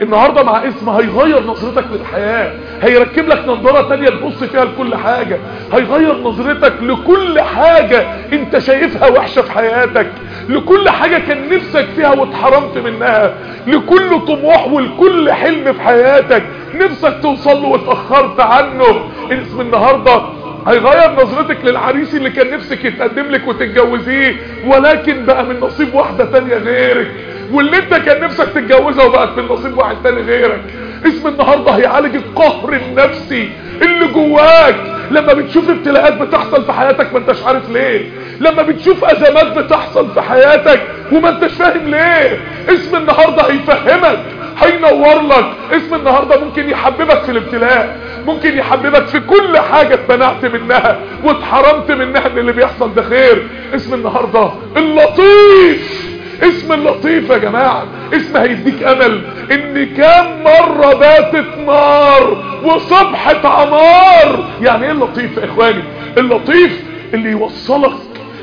النهاردة مع اسم هيغير نظرتك للحياة هيركب لك نظارة تانية تبص فيها لكل حاجة هيغير نظرتك لكل حاجة انت شايفها وحشة في حياتك لكل حاجة كان نفسك فيها واتحرمت منها لكل طموح ولكل حلم في حياتك نفسك توصل له واتأخرت عنه اسم النهاردة هيغير نظرتك للعريس اللي كان نفسك يتقدم لك وتتجوزيه ولكن بقى من نصيب واحدة تانية غيرك واللي انت كان نفسك تتجوزها وبقت من نصيب واحد تاني غيرك اسم النهاردة هيعالج القهر النفسي اللي جواك لما بتشوف ابتلاءات بتحصل في حياتك ما انتش عارف ليه لما بتشوف ازمات بتحصل في حياتك وما انتش فاهم ليه اسم النهاردة هيفهمك هينور لك اسم النهاردة ممكن يحببك في الابتلاء ممكن يحببك في كل حاجة اتمنعت منها واتحرمت منها ان اللي بيحصل ده خير اسم النهاردة اللطيف اسم اللطيف يا جماعة اسم هيديك امل ان كام مرة باتت نار وصبحت عمار يعني ايه اللطيف يا اخواني اللطيف اللي يوصلك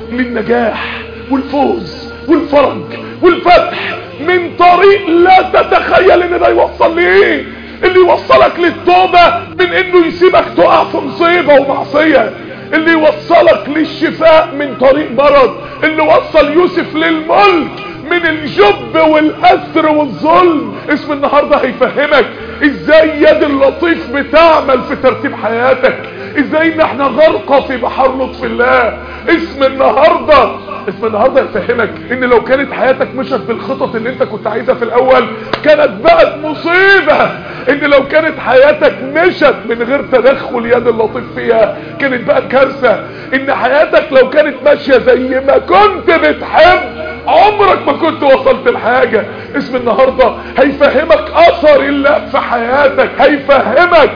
للنجاح والفوز والفرج والفتح من طريق لا تتخيل ان ده يوصل ليه اللي يوصلك للتوبة من انه يسيبك تقع في مصيبة ومعصية اللي يوصلك للشفاء من طريق مرض اللي وصل يوسف للملك من الجب والأسر والظلم اسم النهاردة هيفهمك ازاي يد اللطيف بتعمل في ترتيب حياتك ازاي ان احنا غرقة في بحر لطف الله اسم النهاردة اسم النهاردة يفهمك ان لو كانت حياتك مشت بالخطط اللي انت كنت عايزها في الاول كانت بقت مصيبة ان لو كانت حياتك مشت من غير تدخل يد اللطيف فيها كانت بقت كارثة ان حياتك لو كانت ماشية زي ما كنت بتحب عمرك ما كنت وصلت لحاجة اسم النهاردة هيفهمك اثر الله في حياتك هيفهمك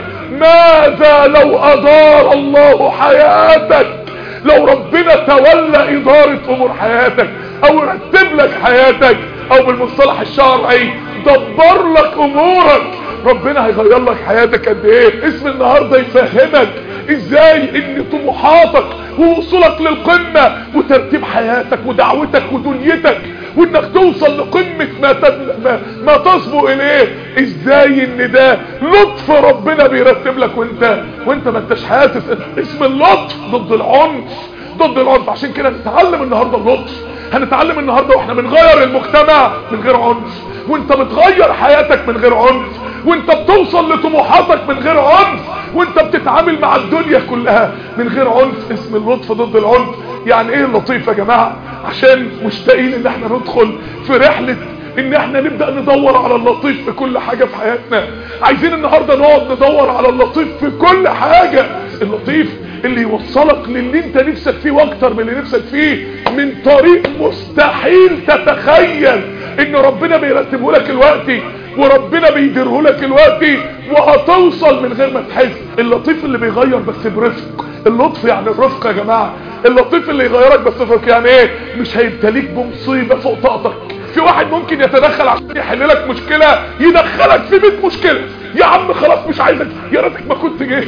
ماذا لو ادار الله حياتك لو ربنا تولى ادارة امور حياتك او رتب لك حياتك او بالمصطلح الشرعي دبر لك امورك ربنا هيغير لك حياتك قد ايه اسم النهاردة يفهمك ازاي ان طموحاتك ووصولك للقمة وترتيب حياتك ودعوتك ودنيتك وانك توصل لقمة ما, تد... ما, ما تصبو اليه ازاي ان ده لطف ربنا بيرتب لك وانت وانت ما انتش حاسس اسم اللطف ضد العنف ضد العنف عشان كده نتعلم النهاردة اللطف هنتعلم النهاردة واحنا بنغير المجتمع من غير عنف وانت بتغير حياتك من غير عنف وانت بتوصل لطموحاتك من غير عنف وانت بتتعامل مع الدنيا كلها من غير عنف اسم اللطف ضد العنف يعني ايه اللطيف يا جماعة عشان مشتاقين ان احنا ندخل في رحلة ان احنا نبدأ ندور على اللطيف في كل حاجة في حياتنا عايزين النهاردة نقعد ندور على اللطيف في كل حاجة اللطيف اللي يوصلك للي انت نفسك فيه واكتر من اللي نفسك فيه من طريق مستحيل تتخيل ان ربنا بيرتبه لك الوقتي وربنا بيديره لك الوقتي وهتوصل من غير ما تحس اللطيف اللي بيغير بس برفق اللطف يعني الرفق يا جماعة اللطيف اللي يغيرك بس برفق يعني ايه مش هيبتليك بمصيبة فوق طاقتك في واحد ممكن يتدخل عشان يحل لك مشكلة يدخلك في 100 مشكلة يا عم خلاص مش عايزك يا ريتك ما كنت جيت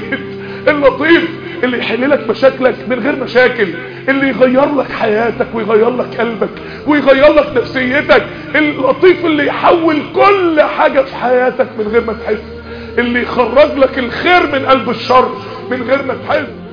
اللطيف اللي يحل لك مشاكلك من غير مشاكل اللي يغير لك حياتك ويغير لك قلبك ويغير لك نفسيتك اللطيف اللي يحول كل حاجة في حياتك من غير ما تحس اللي يخرج لك الخير من قلب الشر من غير ما تحس